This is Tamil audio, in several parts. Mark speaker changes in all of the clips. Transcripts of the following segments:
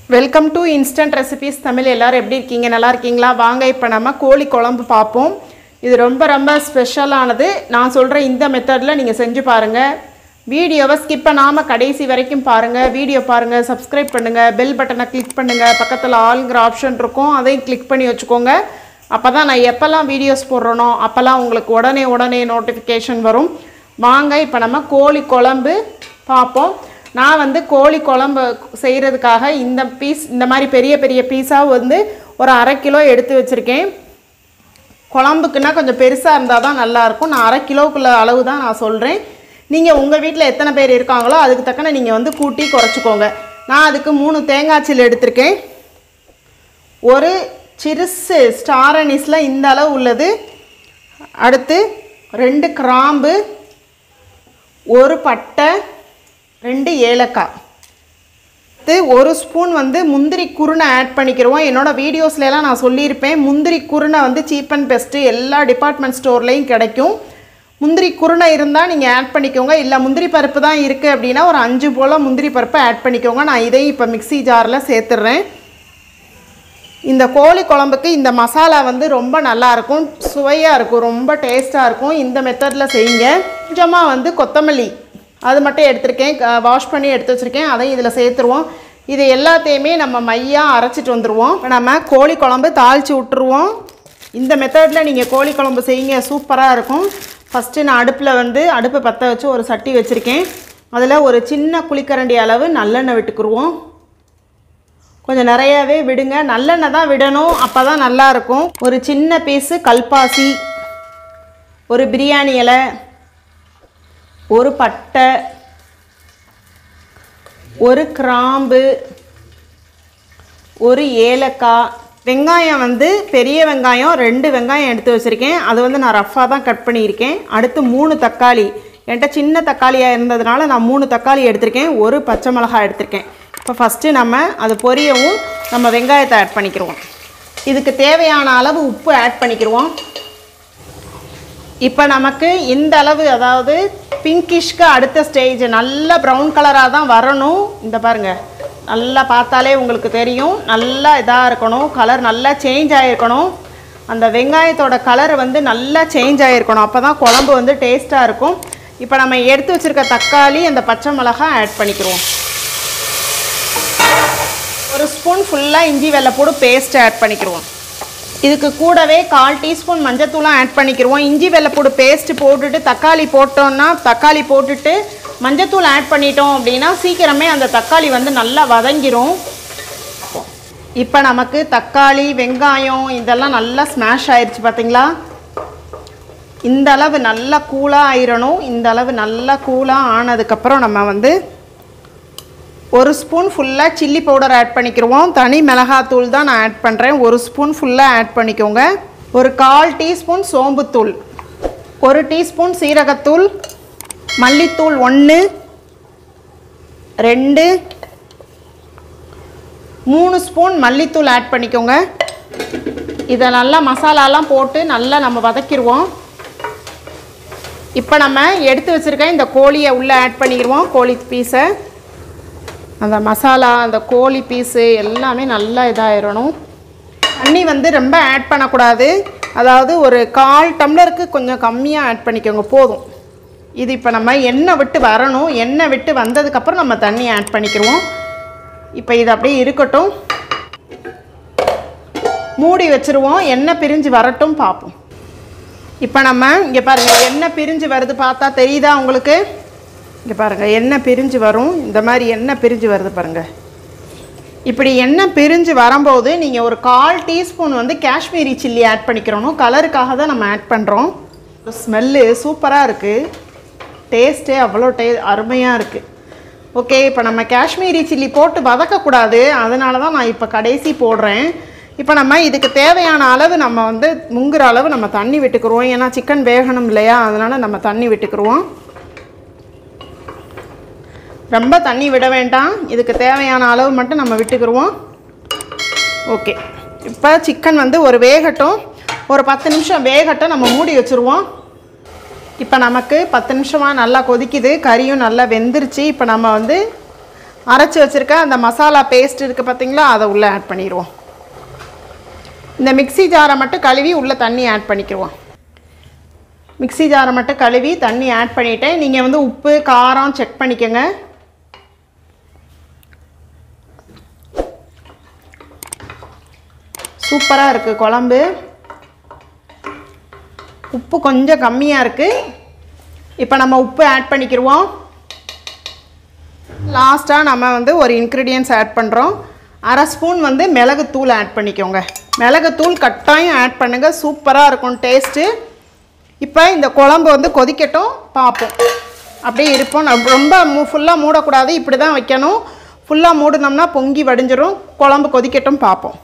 Speaker 1: welcome to instant recipes Tamil எல்லாரும் எப்படி இருக்கீங்க நல்லா இருக்கீங்களா வாங்க இப்போ நம்ம கோழி குழம்பு பார்ப்போம் இது ரொம்ப ரொம்ப ஸ்பெஷலானது நான் சொல்கிற இந்த மெத்தடில் நீங்கள் செஞ்சு பாருங்கள் வீடியோவை ஸ்கிப் பண்ணாமல் கடைசி வரைக்கும் பாருங்கள் வீடியோ பாருங்கள் சப்ஸ்கிரைப் பண்ணுங்கள் பெல் பட்டனை கிளிக் பண்ணுங்கள் பக்கத்தில் ஆளுங்கிற ஆப்ஷன் இருக்கும் அதையும் கிளிக் பண்ணி வச்சுக்கோங்க அப்போ தான் நான் எப்போல்லாம் வீடியோஸ் போடுறேனோ அப்போல்லாம் உங்களுக்கு உடனே உடனே நோட்டிஃபிகேஷன் வரும் வாங்க இப்போ நம்ம கோழி குழம்பு பார்ப்போம் நான் வந்து கோழி குழம்பு செய்கிறதுக்காக இந்த பீஸ் இந்த மாதிரி பெரிய பெரிய பீஸாக வந்து ஒரு அரை கிலோ எடுத்து வச்சுருக்கேன் குழம்புக்குன்னா கொஞ்சம் பெருசாக இருந்தால் தான் நல்லாயிருக்கும் நான் அரை கிலோக்குள்ள அளவு தான் நான் சொல்கிறேன் நீங்கள் உங்கள் வீட்டில் எத்தனை பேர் இருக்காங்களோ அதுக்கு தக்கன நீங்கள் வந்து கூட்டி குறைச்சிக்கோங்க நான் அதுக்கு மூணு தேங்காய் சில்லு எடுத்திருக்கேன் ஒரு சிறுசு ஸ்டார் அனிஸில் இந்த அளவு உள்ளது அடுத்து ரெண்டு கிராம்பு ஒரு பட்டை ரெண்டு ஏலக்காய் அடுத்து ஒரு ஸ்பூன் வந்து முந்திரி குருணை ஆட் பண்ணிக்கிறோம் என்னோட வீடியோஸ்லாம் நான் சொல்லியிருப்பேன் முந்திரி குருணை வந்து சீப் அண்ட் பெஸ்ட்டு எல்லா டிபார்ட்மெண்ட் ஸ்டோர்லேயும் கிடைக்கும் முந்திரி குருணை இருந்தால் நீங்கள் ஆட் பண்ணிக்கோங்க இல்லை முந்திரி பருப்பு தான் இருக்குது அப்படின்னா ஒரு அஞ்சு போல் முந்திரி பருப்பை ஆட் பண்ணிக்கோங்க நான் இதையும் இப்போ மிக்ஸி ஜாரில் சேர்த்துடுறேன் இந்த கோழி குழம்புக்கு இந்த மசாலா வந்து ரொம்ப நல்லா இருக்கும் சுவையாக இருக்கும் ரொம்ப டேஸ்ட்டாக இருக்கும் இந்த மெத்தடில் செய்யுங்க கொஞ்சமாக வந்து கொத்தமல்லி அது மட்டும் எடுத்திருக்கேன் வாஷ் பண்ணி எடுத்து வச்சுருக்கேன் அதையும் இதில் சேர்த்துருவோம் இது எல்லாத்தையுமே நம்ம மையாக அரைச்சிட்டு வந்துடுவோம் இப்போ நம்ம கோழி குழம்பு தாளித்து விட்டுருவோம் இந்த மெத்தடில் நீங்கள் கோழி குழம்பு செய்யுங்க சூப்பராக இருக்கும் ஃபஸ்ட்டு நான் அடுப்பில் வந்து அடுப்பை பற்ற வச்சு ஒரு சட்டி வச்சுருக்கேன் அதில் ஒரு சின்ன குழிக்கரண்டி அளவு நல்லெண்ணெய் விட்டுக்குருவோம் கொஞ்சம் நிறையாவே விடுங்க நல்லெண்ணெய் தான் விடணும் அப்போ தான் நல்லாயிருக்கும் ஒரு சின்ன பீஸு கல்பாசி ஒரு பிரியாணி இலை ஒரு பட்டை ஒரு கிராம்பு ஒரு ஏலக்காய் வெங்காயம் வந்து பெரிய வெங்காயம் ரெண்டு வெங்காயம் எடுத்து வச்சுருக்கேன் அது வந்து நான் ரஃப்பாக தான் கட் பண்ணியிருக்கேன் அடுத்து மூணு தக்காளி என்கிட்ட சின்ன தக்காளியாக இருந்ததுனால நான் மூணு தக்காளி எடுத்திருக்கேன் ஒரு பச்சை மிளகாய் எடுத்திருக்கேன் இப்போ ஃபஸ்ட்டு நம்ம அது பொரியவும் நம்ம வெங்காயத்தை ஆட் பண்ணிக்கிடுவோம் இதுக்கு தேவையான அளவு உப்பு ஆட் பண்ணிக்கிடுவோம் இப்போ நமக்கு இந்த அளவு அதாவது பிங்கிஷ்க்கு அடுத்த ஸ்டேஜ் நல்ல ப்ரௌன் கலராக தான் வரணும் இந்த பாருங்க நல்லா பார்த்தாலே உங்களுக்கு தெரியும் நல்லா இதாக இருக்கணும் கலர் நல்லா சேஞ்ச் ஆகிருக்கணும் அந்த வெங்காயத்தோட கலர் வந்து நல்லா சேஞ்ச் ஆகிருக்கணும் அப்போ தான் குழம்பு வந்து டேஸ்ட்டாக இருக்கும் இப்போ நம்ம எடுத்து வச்சுருக்க தக்காளி அந்த பச்சை மிளகாய் ஆட் பண்ணிக்கிறோம் ஒரு ஸ்பூன் ஃபுல்லாக இஞ்சி வெள்ளைப்பூடு பேஸ்ட் ஆட் பண்ணிக்கிறோம் இதுக்கு கூடவே கால் டீஸ்பூன் மஞ்சத்தூளும் ஆட் பண்ணிக்கிறோம் இஞ்சி வெள்ளைப்பூடு பேஸ்ட் போட்டுட்டு தக்காளி போட்டோம்னா தக்காளி போட்டுட்டு மஞ்சத்தூள் ஆட் பண்ணிட்டோம் அப்படின்னா சீக்கிரமே அந்த தக்காளி வந்து நல்லா வதங்கிரும் இப்போ நமக்கு தக்காளி வெங்காயம் இதெல்லாம் நல்லா ஸ்மாஷ் ஆயிடுச்சு பார்த்தீங்களா இந்த அளவு நல்லா கூலாக ஆயிரணும் இந்த அளவு நல்லா கூலாக ஆனதுக்கப்புறம் நம்ம வந்து ஒரு ஸ்பூன் ஃபுல்லாக சில்லி பவுடர் ஆட் பண்ணிக்கிறோம் தனி மிளகாத்தூள் தான் நான் ஆட் பண்ணுறேன் ஒரு ஸ்பூன் ஃபுல்லாக ஆட் பண்ணிக்கோங்க ஒரு கால் டீஸ்பூன் சோம்புத்தூள் ஒரு டீஸ்பூன் சீரகத்தூள் மல்லித்தூள் ஒன்று ரெண்டு மூணு ஸ்பூன் மல்லித்தூள் ஆட் பண்ணிக்கோங்க இதை நல்லா மசாலாலாம் போட்டு நல்லா நம்ம வதக்கிடுவோம் இப்போ நம்ம எடுத்து வச்சுருக்க இந்த கோழியை உள்ளே ஆட் பண்ணிக்கிடுவோம் கோழி பீஸை அந்த மசாலா அந்த கோழி பீஸு எல்லாமே நல்லா இதாகிடணும் தண்ணி வந்து ரொம்ப ஆட் பண்ணக்கூடாது அதாவது ஒரு கால் டம்ளருக்கு கொஞ்சம் கம்மியாக ஆட் பண்ணிக்கோங்க போதும் இது இப்போ நம்ம எண்ணெய் விட்டு வரணும் எண்ணெய் விட்டு வந்ததுக்கப்புறம் நம்ம தண்ணி ஆட் பண்ணிக்கிடுவோம் இப்போ இது அப்படியே இருக்கட்டும் மூடி வச்சுருவோம் எண்ணெய் பிரிஞ்சு வரட்டும் பார்ப்போம் இப்போ நம்ம இங்கே பாருங்கள் எண்ணெய் பிரிஞ்சு வருது பார்த்தா தெரியுதா உங்களுக்கு இங்கே பாருங்கள் எண்ணெய் பிரிஞ்சு வரும் இந்த மாதிரி எண்ணெய் பிரிஞ்சு வருது பாருங்கள் இப்படி எண்ணெய் பிரிஞ்சு வரும்போது நீங்கள் ஒரு கால் டீஸ்பூன் வந்து காஷ்மீரி சில்லி ஆட் பண்ணிக்கிறணும் கலருக்காக தான் நம்ம ஆட் பண்ணுறோம் ஸ்மெல்லு சூப்பராக இருக்குது டேஸ்ட்டே அவ்வளோ டே அருமையாக இருக்குது ஓகே இப்போ நம்ம காஷ்மீரி சில்லி போட்டு வதக்கக்கூடாது அதனால தான் நான் இப்போ கடைசி போடுறேன் இப்போ நம்ம இதுக்கு தேவையான அளவு நம்ம வந்து முங்குற அளவு நம்ம தண்ணி விட்டுக்குருவோம் ஏன்னா சிக்கன் வேகணும் இல்லையா அதனால் நம்ம தண்ணி விட்டுக்குருவோம் ரொம்ப தண்ணி விட வேண்டாம் இதுக்கு தேவையான அளவு மட்டும் நம்ம விட்டுக்கிருவோம் ஓகே இப்போ சிக்கன் வந்து ஒரு வேகட்டும் ஒரு பத்து நிமிஷம் வேகட்டும் நம்ம மூடி வச்சுருவோம் இப்போ நமக்கு பத்து நிமிஷமாக நல்லா கொதிக்குது கறியும் நல்லா வெந்துருச்சு இப்போ நம்ம வந்து அரைச்சி வச்சுருக்க அந்த மசாலா பேஸ்ட் இருக்குது பார்த்தீங்களா அதை உள்ளே ஆட் பண்ணிடுவோம் இந்த மிக்ஸி ஜாரை மட்டும் கழுவி உள்ளே தண்ணி ஆட் பண்ணிக்கிடுவோம் மிக்ஸி ஜாரை மட்டும் கழுவி தண்ணி ஆட் பண்ணிவிட்டேன் நீங்கள் வந்து உப்பு காரம் செக் பண்ணிக்கோங்க சூப்பராக இருக்குது குழம்பு உப்பு கொஞ்சம் கம்மியாக இருக்குது இப்போ நம்ம உப்பு ஆட் பண்ணிக்கிடுவோம் லாஸ்ட்டாக நம்ம வந்து ஒரு இன்க்ரீடியன்ஸ் ஆட் பண்ணுறோம் அரை ஸ்பூன் வந்து மிளகுத்தூள் ஆட் பண்ணிக்கோங்க மிளகுத்தூள் கட்டாயம் ஆட் பண்ணுங்கள் சூப்பராக இருக்கும் டேஸ்ட்டு இப்போ இந்த குழம்பு வந்து கொதிக்கட்டும் பார்ப்போம் அப்படியே இருப்போம் நம்ம ரொம்ப மூ ஃபுல்லாக மூடக்கூடாது இப்படி தான் வைக்கணும் ஃபுல்லாக மூடினோம்னா பொங்கி வடிஞ்சிரும் குழம்பு கொதிக்கட்டும் பார்ப்போம்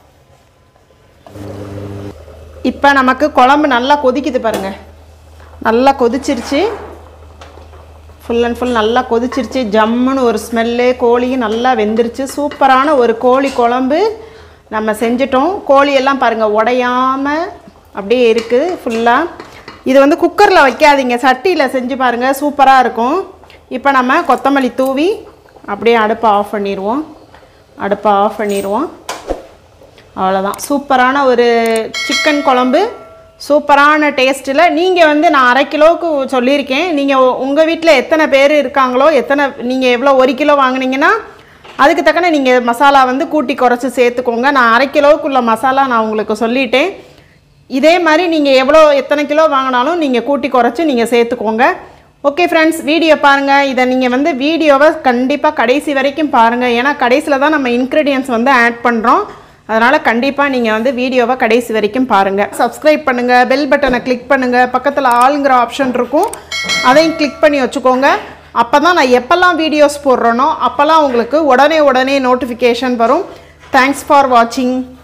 Speaker 1: இப்போ நமக்கு குழம்பு நல்லா கொதிக்குது பாருங்கள் நல்லா கொதிச்சிருச்சு ஃபுல் அண்ட் ஃபுல் நல்லா கொதிச்சிருச்சு ஜம்முன்னு ஒரு ஸ்மெல்லு கோழியும் நல்லா வெந்துருச்சு சூப்பரான ஒரு கோழி குழம்பு நம்ம செஞ்சிட்டோம் கோழியெல்லாம் பாருங்கள் உடையாமல் அப்படியே இருக்குது ஃபுல்லாக இது வந்து குக்கரில் வைக்காதீங்க சட்டியில் செஞ்சு பாருங்கள் சூப்பராக இருக்கும் இப்போ நம்ம கொத்தமல்லி தூவி அப்படியே அடுப்பை ஆஃப் பண்ணிடுவோம் அடுப்பை ஆஃப் பண்ணிடுவோம் அவ்வளோதான் சூப்பரான ஒரு சிக்கன் குழம்பு சூப்பரான டேஸ்ட்டில் நீங்கள் வந்து நான் அரை கிலோவுக்கு சொல்லியிருக்கேன் நீங்கள் உங்கள் வீட்டில் எத்தனை பேர் இருக்காங்களோ எத்தனை நீங்கள் எவ்வளோ ஒரு கிலோ வாங்குனீங்கன்னா அதுக்கு தக்கன நீங்கள் மசாலா வந்து கூட்டி குறைச்சி சேர்த்துக்கோங்க நான் அரை கிலோவுக்குள்ள மசாலா நான் உங்களுக்கு சொல்லிட்டேன் இதே மாதிரி நீங்கள் எவ்வளோ எத்தனை கிலோ வாங்கினாலும் நீங்கள் கூட்டி குறைச்சி நீங்கள் சேர்த்துக்கோங்க ஓகே ஃப்ரெண்ட்ஸ் வீடியோ பாருங்கள் இதை நீங்கள் வந்து வீடியோவை கண்டிப்பாக கடைசி வரைக்கும் பாருங்கள் ஏன்னா கடைசியில் தான் நம்ம இன்க்ரீடியன்ஸ் வந்து ஆட் பண்ணுறோம் அதனால் கண்டிப்பாக நீங்கள் வந்து வீடியோவை கடைசி வரைக்கும் பாருங்கள் சப்ஸ்கிரைப் பண்ணுங்கள் பெல் பட்டனை கிளிக் பண்ணுங்கள் பக்கத்தில் ஆளுங்கிற ஆப்ஷன் இருக்கும் அதையும் கிளிக் பண்ணி வச்சுக்கோங்க அப்போ தான் நான் எப்போல்லாம் வீடியோஸ் போடுறேனோ அப்போல்லாம் உங்களுக்கு உடனே உடனே நோட்டிஃபிகேஷன் வரும் தேங்க்ஸ் ஃபார் வாட்சிங்